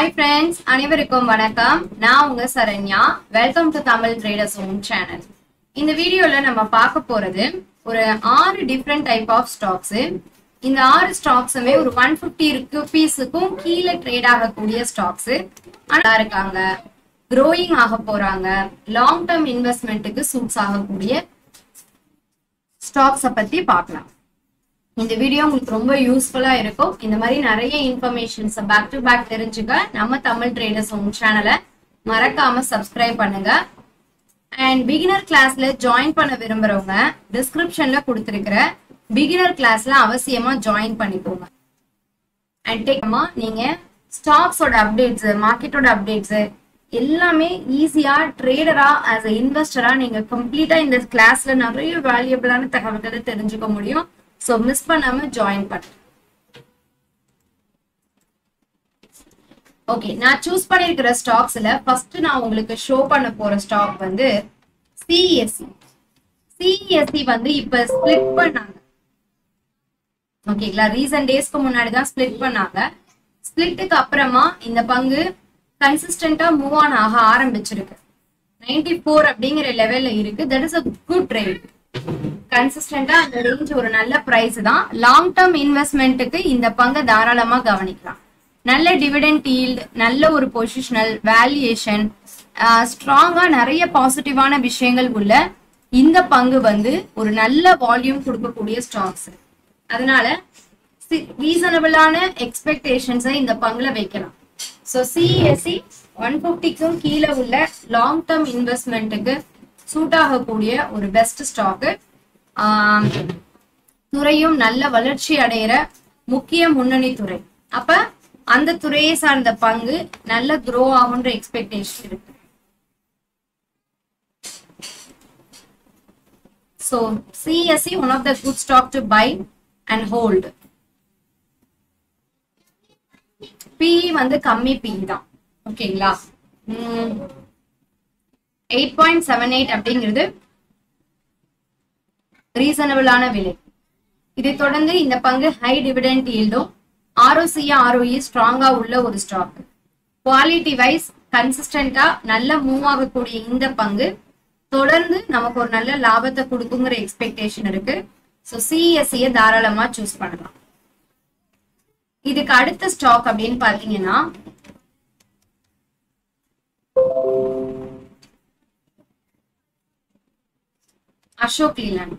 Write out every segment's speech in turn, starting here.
hi friends அனைவருக்கும் வணக்கம் நான் உங்க Saranya welcome to Tamil traders own channel இந்த வீடியோல நம்ம பார்க்க போறது ஒரு ஆறு டிஃப்ரெண்ட் டைப் ஆஃப் ஸ்டாக்ஸ் இந்த ஆறு ஸ்டாக்ஸுமே ஒரு ஒன் ஃபிஃப்டி ருபீஸுக்கும் கீழே ட்ரேட் ஆகக்கூடிய ஸ்டாக்ஸ் நல்லா இருக்காங்க க்ரோயிங் ஆக போறாங்க லாங் டேர்ம் இன்வெஸ்ட்மெண்ட்டுக்கு சூட்ஸ் ஆகக்கூடிய ஸ்டாக்ஸை பத்தி பார்க்கலாம் இந்த வீடியோ உங்களுக்கு ரொம்ப யூஸ்ஃபுல்லா இருக்கும் இந்த மாதிரி நிறைய இன்ஃபர்மேஷன்ஸ் பேக் டு பேக் தெரிஞ்சுக்க நம்ம தமிழ் ட்ரேடர்ஸ் உங்க சேனலை மறக்காம சப்ஸ்கிரைப் பண்ணுங்க அண்ட் பிகினர் கிளாஸ்ல ஜாயின் பண்ண விரும்புறவங்க டிஸ்கிரிப்ஷன்ல கொடுத்துருக்கிற பிகினர் கிளாஸ்ல அவசியமா ஜாயின் பண்ணிக்கோங்க அண்ட் டேக்கமா நீங்க ஸ்டாக்ஸோட அப்டேட்ஸ் மார்க்கெட்டோட அப்டேட்ஸ் எல்லாமே ஈஸியா ட்ரேடரா ஆஸ் அ இன்வெஸ்டரா நீங்க கம்ப்ளீட்டா இந்த கிளாஸ்ல நிறைய வேல்யூபிளான தகவல்களை தெரிஞ்சுக்க முடியும் ஸோ மிஸ் பண்ணாம ஜாயின் பண்ண ஓகே நான் சூஸ் பண்ணியிருக்கிற ஸ்டாக்ஸ்ல ஃபர்ஸ்ட் நான் உங்களுக்கு ஷோ பண்ண போற ஸ்டாக் வந்து சிஎஸ்சி சிஎஸ்சி வந்து இப்ப ஸ்பிளிட் பண்ணாங்க ஓகேங்களா ரீசன்ட் டேஸ்க்கு முன்னாடி தான் ஸ்பிளிட் பண்ணாங்க ஸ்பிளிட்டுக்கு அப்புறமா இந்த பங்கு கன்சிஸ்டண்டா மூவ் ஆன் ஆக ஆரம்பிச்சிருக்கு நைன்டி ஃபோர் அப்படிங்கிற லெவல்ல இருக்கு that is a good rate கன்சிஸ்டண்டா அந்த ரேஞ்ச் ஒரு நல்ல பிரைஸ் தான் லாங் டேர்ம் இன்வெஸ்ட்மெண்ட்டுக்கு இந்த பங்கை தாராளமா கவனிக்கலாம் நல்ல டிவிடெண்ட் ஈல்ட் நல்ல ஒரு பொசிஷனல் வேல்யூயேஷன் ஸ்ட்ராங்கா நிறைய பாசிட்டிவான விஷயங்கள் உள்ள இந்த பங்கு வந்து ஒரு நல்ல வால்யூம் கொடுக்கக்கூடிய ஸ்டாக்ஸ் அதனால ரீசனபிளான எக்ஸ்பெக்டேஷன்ஸை இந்த பங்குல வைக்கலாம் ஸோ சிஎஸ்சி ஒன் ஃபிஃப்டிக்கும் கீழே உள்ள லாங் டேர்ம் இன்வெஸ்ட்மெண்ட்டுக்கு சூட் ஆகக்கூடிய ஒரு பெஸ்ட் ஸ்டாக்கு துறையும் நல்ல வளர்ச்சி அடைகிற முக்கிய முன்னணி துறை அப்ப அந்த துறையை சார்ந்த பங்கு நல்ல க்ரோ ஆகுன்ற எக்ஸ்பெக்டேஷன் இருக்கு so CSC one of the good stock to buy and hold PE வந்து கம்மி பிஇ தான் ஓகேங்களா எயிட் பாயிண்ட் செவன் எயிட் அப்படிங்கிறது ரீசனபிளான விலை இதை தொடர்ந்து இந்த பங்கு ஹை டிவிடெண்ட் ஈல்டும் ஆர்ஓசியா ஆர்ஓஇ ஸ்ட்ராங்கா உள்ள ஒரு ஸ்டாக் குவாலிட்டி வைஸ் கன்சிஸ்டண்டா நல்ல மூவ் ஆகக்கூடிய இந்த பங்கு தொடர்ந்து நமக்கு ஒரு நல்ல லாபத்தை கொடுக்குங்கிற எக்ஸ்பெக்டேஷன் இருக்கு ஸோ சிஎஸ்சியை தாராளமா சூஸ் பண்ணலாம் இதுக்கு அடுத்த ஸ்டாக் அப்படின்னு பாத்தீங்கன்னா Ashok Leyland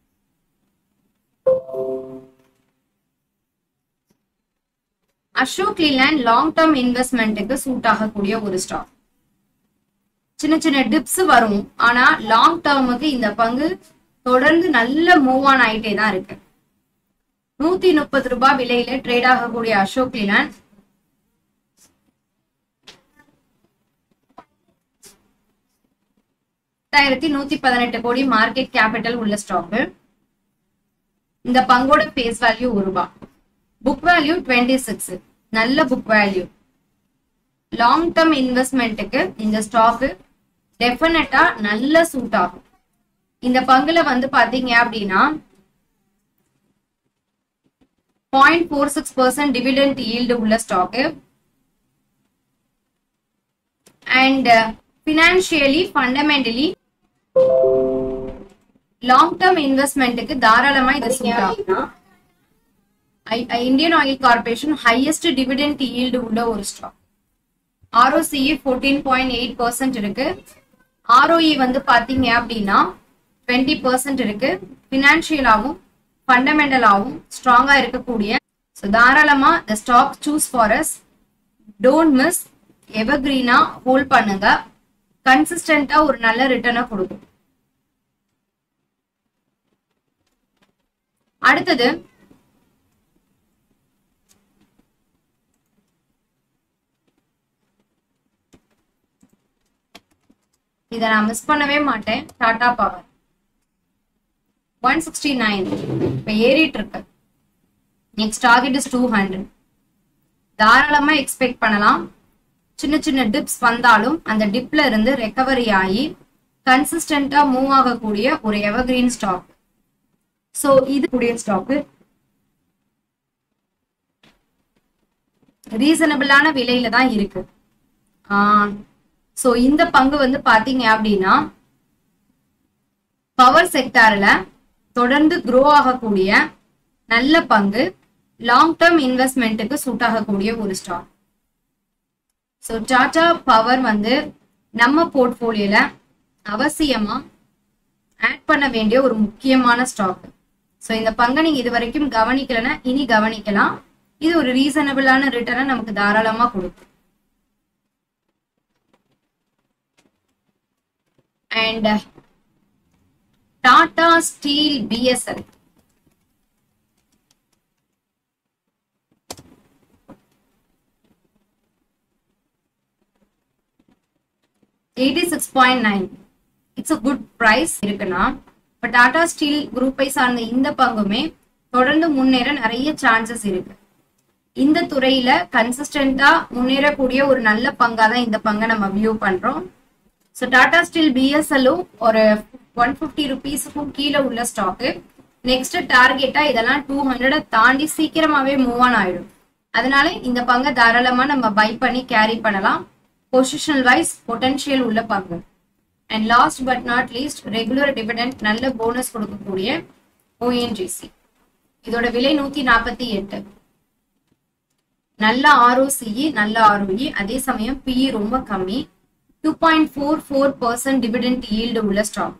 Ashok Leyland long term இன்வெஸ்ட்மெண்ட்டுக்கு சூட் ஆகக்கூடிய ஒரு ஸ்டாக் சின்ன சின்ன டிப்ஸ் வரும் ஆனா லாங் டேர்முக்கு இந்த பங்கு தொடர்ந்து நல்ல மூவ் ஆன் ஆயிட்டே தான் இருக்கு நூத்தி முப்பது ரூபாய் விலையில ட்ரேட் ஆகக்கூடிய அசோக் லீலாண்ட் எட்டாயிரத்தி நூத்தி பதினெட்டு கோடி மார்க்கெட் கேபிட்டல் உள்ள ஸ்டாக் இந்த பங்கோட ஃபேஸ் வேல்யூ ஒரு ரூபாய் புக் வேல்யூ டுவெண்ட்டி சிக்ஸ் நல்ல புக் வேல்யூ லாங் டேர்ம் இன்வெஸ்ட்மெண்ட்டுக்கு இந்த ஸ்டாக் டெஃபினட்டா நல்ல சூட் ஆகும் இந்த பங்குல வந்து பாத்தீங்க அப்படின்னா point four six percent dividend yield உள்ள stock and financially fundamentally long term இன்வெஸ்ட்மெண்ட்டுக்கு தாராளமா இது சூட் ஆகும் Indian Oil Corporation highest dividend yield உள்ள ஒரு stock ROCE fourteen point eight percent இருக்கு ஆர்ஓஇ வந்து பாத்தீங்க அப்படின்னா டுவெண்ட்டி பர்சன்ட் இருக்கு ஃபினான்ஷியலாகவும் ஃபண்டமெண்டலாகவும் ஸ்ட்ராங்கா இருக்கக்கூடிய ஸோ தாராளமா the stock choose for us don't miss எவர்கிரீனா ஹோல்ட் பண்ணுங்க கன்சிஸ்டண்டா ஒரு நல்ல ரிட்டர்னை கொடுக்கும் அடுத்தது இதை நான் மிஸ் பண்ணவே மாட்டேன் Tata power one sixty nine இப்போ ஏறிட்டு இருக்கு next target is two hundred தாராளமா எக்ஸ்பெக்ட் பண்ணலாம் சின்ன சின்ன டிப்ஸ் வந்தாலும் அந்த டிப்ல இருந்து ரெக்கவரி ஆகி கன்சிஸ்டண்டா மூவ் ஆகக்கூடிய ஒரு எவர்கிரீன் ஸ்டாக் ஸோ இது கூடிய ஸ்டாக்கு ரீசனபிளான விலையில தான் இருக்கு ஸோ இந்த பங்கு வந்து பாத்தீங்க அப்படின்னா பவர் செக்டார்ல தொடர்ந்து க்ரோ ஆகக்கூடிய நல்ல பங்கு லாங் டேர்ம் இன்வெஸ்ட்மெண்ட்டுக்கு சூட் ஆகக்கூடிய ஒரு ஸ்டாக் ஸோ டாடா பவர் வந்து நம்ம போர்ட்ஃபோலியோல அவசியமா ஆட் பண்ண வேண்டிய ஒரு முக்கியமான ஸ்டாக் ஸோ இந்த பங்கை நீங்க இது வரைக்கும் கவனிக்கலைன்னா இனி கவனிக்கலாம் இது ஒரு ரீசனபிளான ரிட்டர்னை நமக்கு தாராளமா கொடுக்கும் and Tata steel BSL eighty six point nine it's a good price இருக்குன்னா இப்போ டாடா ஸ்டீல் குரூப்பை சார்ந்த இந்த பங்குமே தொடர்ந்து முன்னேற நிறைய சான்சஸ் இருக்கு இந்த துறையில கன்சிஸ்டண்டா முன்னேறக்கூடிய ஒரு நல்ல பங்கா தான் இந்த பங்கை நம்ம வியூ பண்றோம் ஸோ டாடா ஸ்டீல் பிஎஸ்எல்லும் ஒரு ஒன் ஃபிஃப்டி ருபீஸுக்கும் கீழே உள்ள ஸ்டாக்கு நெக்ஸ்ட் டார்கெட்டா இதெல்லாம் டூ ஹண்ட்ரட் தாண்டி சீக்கிரமாவே மூவ் ஆன் ஆயிடும் அதனால இந்த பங்கை தாராளமா நம்ம பை பண்ணி கேரி பண்ணலாம் பொசிஷனல் வைஸ் பொட்டன்ஷியல் உள்ள பங்கு and last but not least regular dividend நல்ல போனஸ் கொடுக்கக்கூடிய ஓஎன்ஜிசி இதோட விலை நூத்தி நாற்பத்தி எட்டு நல்ல ஆர்ஓசிஇ நல்ல ஆர்ஓஇ அதே சமயம் பிஇ ரொம்ப கம்மி two point four four percent dividend yield உள்ள ஸ்டாக்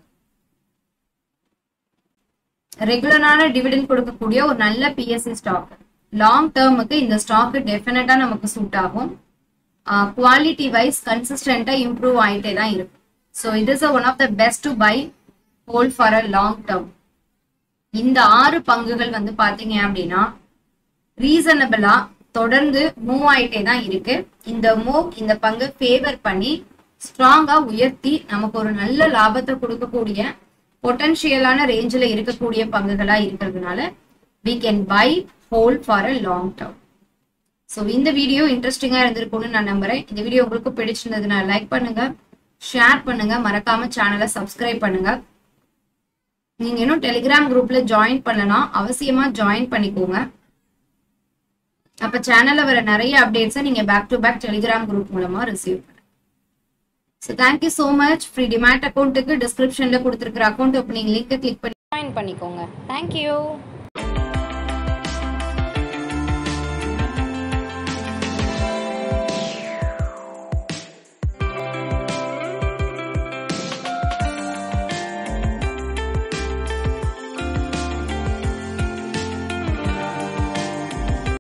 ரெகுலரான டிவிடெண்ட் கொடுக்கக்கூடிய ஒரு நல்ல பிஎஸ்சி ஸ்டாக் லாங் டேர்முக்கு இந்த ஸ்டாக் டெஃபினட்டா நமக்கு சூட் ஆகும் குவாலிட்டி வைஸ் கன்சிஸ்டண்டா இம்ப்ரூவ் ஆயிட்டே தான் இருக்கு so it is one of the best to buy hold for a long term இந்த ஆறு பங்குகள் வந்து பாத்தீங்க அப்படின்னா ரீசனபிளா தொடர்ந்து மூவ் ஆயிட்டே தான் இருக்கு இந்த மூவ் இந்த பங்கு ஃபேவர் பண்ணி ஸ்ட்ராங்கா உயர்த்தி நமக்கு ஒரு நல்ல லாபத்தை கொடுக்கக்கூடிய பொட்டன்ஷியலான ரேஞ்சில் இருக்கக்கூடிய பங்குகளா இருக்கிறதுனால we can buy hold for a long term so இந்த வீடியோ இன்ட்ரெஸ்டிங்கா இருந்திருக்கும்னு நான் நம்புறேன் இந்த வீடியோ உங்களுக்கு பிடிச்சிருந்ததுன்னா லைக் பண்ணுங்க ஷேர் பண்ணுங்க மறக்காம சேனலை சப்ஸ்கிரைப் பண்ணுங்க நீங்க இன்னும் டெலிகிராம் குரூப்ல ஜாயின் பண்ணலாம் அவசியமா ஜாயின் பண்ணிக்கோங்க அப்ப சேனல்ல வர நிறைய அப்டேட்ஸை நீங்க back to back Telegram group மூலமா ரிசீவ் பண்ணுங்க so thank you so much free demat அக்கௌண்ட்டுக்கு டிஸ்கிரிப்ஷன்ல கொடுத்துருக்கிற அக்கௌண்ட் ஓப்பனிங் லிங்க் கிளிக் பண்ணி ஜாயின் பண்ணிக்கோங்க தேங்க்யூ